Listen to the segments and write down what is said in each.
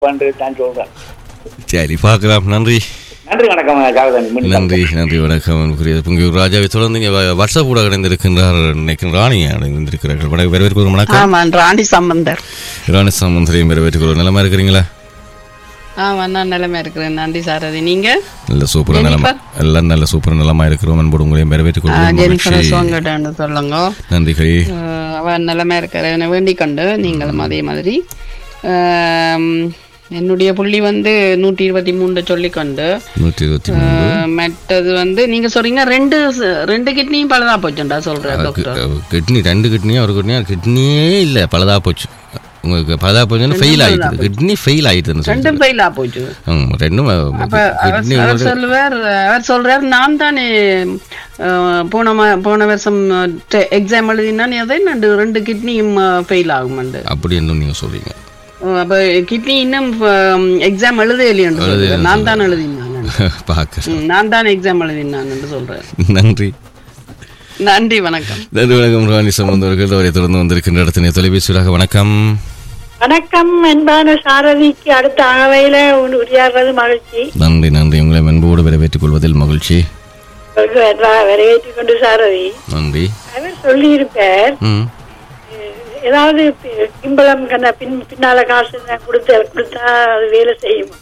என்று நான் சொல்றேன் சரி பார்க்கலாம் நன்றி நன்றி வணக்கம் காகதன் மீண்டும் நன்றி நன்றி வணக்கம் அன்புக்குரியது புங்கியூர் ராஜாவை தொடர்ந்து இங்கே வ- வாட்ஸ்அப் கூட இணைந்திருக்கின்றார் நினைக்கிறேன் ராணி இணைந்திருக்கிறார்கள் வணக்கம் வரவேற்கிறோம் வணக்கம் ஆமா ராணி சம்பந்தர் ராணி சாமந்தரையும் வரவேற்றுக்கிறோம் நிலமா இருக்கிறீங்களா ஆமா நான் நிலைமை இருக்கிறேன் நன்றி சாரதி நீங்க நல்ல சூப்பரா நிலமா எல்லாம் நல்ல சூப்பர் நிலமா இருக்கிறோம் அன்போடு உங்களையும் வரவேற்றுக் கொள்கிறோம் ஜெனிஃபர் மகிழ்ச்சி. சோங்கட்டான்னு சொல்லுங்க நன்றிகள் ஆஹ் அவ நிலைமை இருக்கிற வேண்டிக் கொண்டு நீங்களும் அதே மாதிரி ஆம், என்னுடைய புள்ளி வந்து நூற்றி இருபத்தி மூன்று சொல்லிக்கொண்டு நூற்றி இருபத்தி மூணு ஆஹ் மற்றது வந்து நீங்க சொல்றீங்க ரெண்டு ச- ரெண்டு கிட்னியும் பழுதா போச்சுண்டா சொல்ற டாக்டர் கிட்னி ரெண்டு கிட்னியும் ஒரு கிட்னியும் கிட்னியே இல்லை பலதா போச்சு உங்களுக்கு பலதா போச்சுன்னா ஃபெயில் ஆயிடுது கிட்னி ஃபெயில் ஆயிடுதுன்னு சொல்லி ரெண்டும் ஃபெயிலா போச்சு ம், ரெண்டும் அப்ப அவர் கிட்னி அவர் சொல்லுவார் அவர் சொல்றார் நான் தானே அஹ், போன ம- போன வருஷம் எக்ஸாம் எழுதினா அதே ரெண்டு ரெண்டு கிட்னியும் ஃபெயில் ஆகும்ண்டு அப்படி இன்னும் நீங்க சொல்றீங்க அப்ப கிட்னி இன்னும் எக்ஸாம் எழுத இல்லையன்று சொல்றார் நான் தான் எழுதினான் பார்க்க நான் தான் எக்ஸாம் எழுதினான் என்று சொல்றார் நன்றி நன்றி வணக்கம் நன்றி வணக்கம் ராணி சம்பந்தவர்கள் அவரை தொடர்ந்து வந்திருக்கின்ற இடத்தினை தொலைபேசியாக வணக்கம் வணக்கம் அன்பான சாரதிக்கு அடுத்த அகவையில உன் உரையாடுறது மகிழ்ச்சி நன்றி நன்றி உங்களை அன்போடு வரவேற்றுக் கொள்வதில் மகிழ்ச்சி வரவேற்றுக் கொண்டு சாரதி நன்றி அவர் சொல்லியிருப்பார் ம் ஏதாவது பி- பின்பலம் கண்ண பின் பின்னால காசு நான் கொடுத்த கொடுத்தா அது வேலை செய்யும்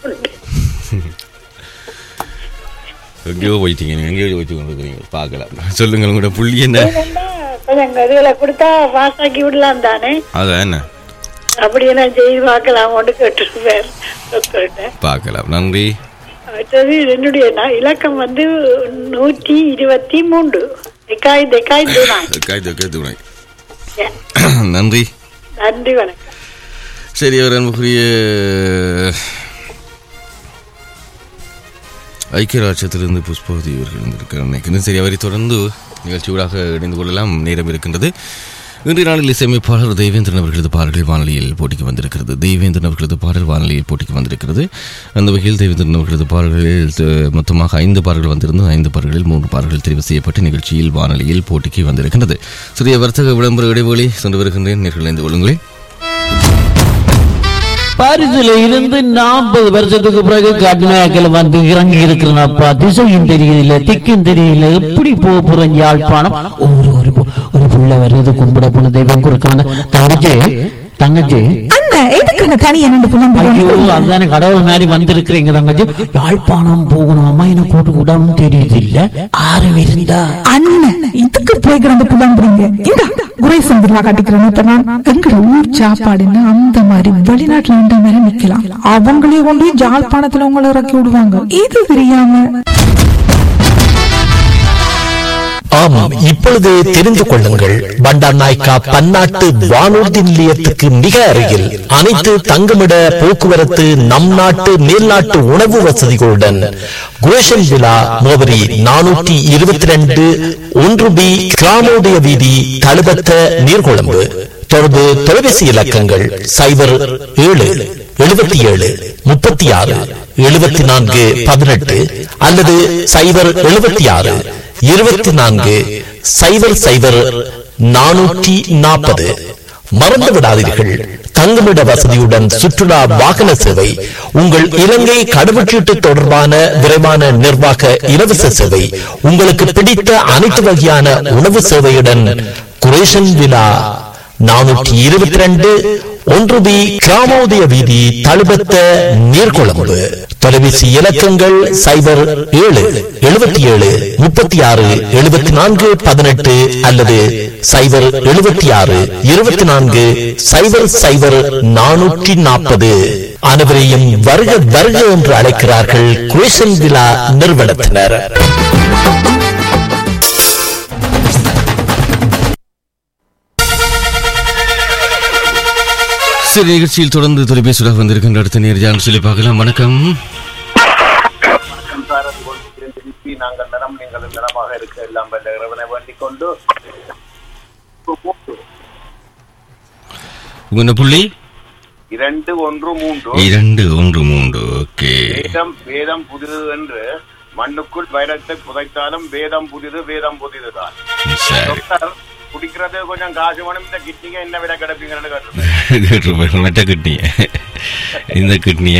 எங்கேயோ போயிட்டீங்க நீங்க எங்கேயோ போயிட்டு கொண்டிருக்கிறீங்க பார்க்கலாம் சொல்லுங்கள் உங்களோட புள்ளி என்ன கொஞ்சம் இதுகளை கொடுத்தா பாஸ் ஆக்கி விடலாம் தானே அதான் என்ன அப்படி நான் செய்து பார்க்கலாம் ஒன்று கேட்டிருப்பார் டாக்டர்கிட்ட பார்க்கலாம் நன்றி அடுத்தது என்னுடைய ந- இலக்கம் வந்து நூற்றி இருபத்தி மூன்று தெக்காய் தெக்காய் தூணாய் காய்து கேத்து உனக்கு நன்றி நன்றி வணக்கம் சரி அவர் அன்புக்குரிய ஐக்கிய ராஜ்யத்திலிருந்து புஷ்பவதி இவர்கள் இருந்திருக்கிறார் நினைக்கிறேன் சரி அவரை தொடர்ந்து நிகழ்ச்சியூடாக இணைந்து கொள்ளலாம் நேரம் இருக்கின்றது இன்றைய நாளில் இசையமைப்பாளர் தேவேந்திரன் அவர்களது பாடல்கள் வானொலியில் போட்டிக்கு வந்திருக்கிறது தேவேந்திரன் அவர்களது பாடல் வானொலியில் போட்டிக்கு வந்திருக்கிறது அந்த வகையில் தேவேந்திரன் அவர்களது பாடல்களில் த- மொத்தமாக ஐந்து பாடல்கள் வந்திருந்தது ஐந்து பாடல்களில் மூன்று பாடல்கள் தெரிவு செய்யப்பட்டு நிகழ்ச்சியில் வானொலியில் போட்டிக்கு வந்திருக்கின்றது சிறிய வர்த்தக விளம்பர இடைவெளி சென்று வருகின்றேன் நேர்கள் இணைந்து கொள்ளுங்களேன் பாரிஸ்ல இருந்து நாற்பது வருஷத்துக்கு பிறகு கடுமையாக்கல வந்து இறங்கி இருக்கிறனப்பா திசையும் தெரியல திக்கும் தெரியல எப்படி போக போறேன் யாழ்ப்பாணம் ஒரு ஒரு பு- ஒரு புள்ள வருது கும்பிட போன தெய்வம் குறுக்கான தங்கச்சி தங்கச்சி அண்ணா எதுக்கு தனியா நின்று புலம்புறீங்க ஐயோ அதுதானே கடவுள் மாதிரி வந்திருக்கிறீங்க தங்கச்சி யாழ்ப்பாணம் போகணும் அம்மா என்ன கூட்டு கூடாம தெரியுது இல்ல ஆறு இருந்தா அண்ணன் இதுக்கு போய் கிடந்து புலம்புறீங்க இந்த குரேசன் பில்லா காட்டிக்கிறேன் இப்ப நான் எங்கட ஊர் சாப்பாடுன்னா அந்த மாதிரி வெளிநாட்டுல இருந்த மாதிரி நிக்கலாம் அவங்களே கொண்டு போய் ஜாழ்ப்பாணத்துல உங்களை இறக்கி விடுவாங்க இது தெரியாம ஆமாம் இப்பொழுது தெரிந்து கொள்ளுங்கள் பண்டார் நாய்க்கா பன்னாட்டு வானூர்தி நிலையத்துக்கு மிக அருகில் அனைத்து தங்குமிட போக்குவரத்து நம் நாட்டு மேல்நாட்டு உணவு வசதிகளுடன் குரேஷன் விழா மோபரி நானூற்றி இருபத்தி ரெண்டு ஒன்று பி கிராமோதய வீதி தழுபத்த நீர்கொழும்பு தொடர்பு தொலைபேசி இலக்கங்கள் சைபர் ஏழு எழுபத்தி ஏழு முப்பத்தி ஆறு எழுபத்தி நான்கு பதினெட்டு அல்லது சைபர் எழுபத்தி ஆறு இருபத்தி நான்கு சைபர் சைபர் நானூற்றி நாற்பது மறந்து விடாதீர்கள் தங்குமிட வசதியுடன் சுற்றுலா வாகன சேவை உங்கள் இலங்கை கடவுச்சீட்டு தொடர்பான விரைவான நிர்வாக இலவச சேவை உங்களுக்கு பிடித்த அனைத்து வகையான உணவு சேவையுடன் குரேஷன் விழா நானூற்றி இருபத்தி ரெண்டு ஒன்று பி கிராமோதய வீதி தழுபத்த நீர்கொழும்பு தொலைபேசி இலக்கங்கள் சைபர் ஏழு எழுபத்தி ஏழு முப்பத்தி ஆறு எழுபத்தி நான்கு பதினெட்டு அல்லது சைபர் எழுபத்தி ஆறு இருபத்தி நான்கு சைபர் சைபர் நானூற்றி நாற்பது அனைவரையும் வருக வருக என்று அழைக்கிறார்கள் குரேஷன் விழா நிறுவனத்தினர் சரி நிகழ்ச்சியில் தொடர்ந்து தொலைபேசியாக வந்திருக்கின்ற அடுத்த நேர்ஜான் சொல்லி பார்க்கலாம் வணக்கம் நாங்கள் நலம் நீங்கள் நலமாக இருக்க எல்லாம் வல்ல இறைவனை வேண்டிக் கொண்டு உங்க என்ன புள்ளி இரண்டு ஒன்று மூன்று இரண்டு ஒன்று மூன்று ஓகே வேதம் வேதம் புதிது என்று மண்ணுக்குள் வைரத்தை புதைத்தாலும் வேதம் புதிது வேதம் புதிதுதான் சரி டாக்டர், குடிக்கிறது கொஞ்சம் காசு வேணும் இந்த கிட்னிக்கு என்ன விலை கிடைப்பீங்கன்னு கேட்டிருந்தேன் மெட்ட கிட்னி இந்த கிட்னி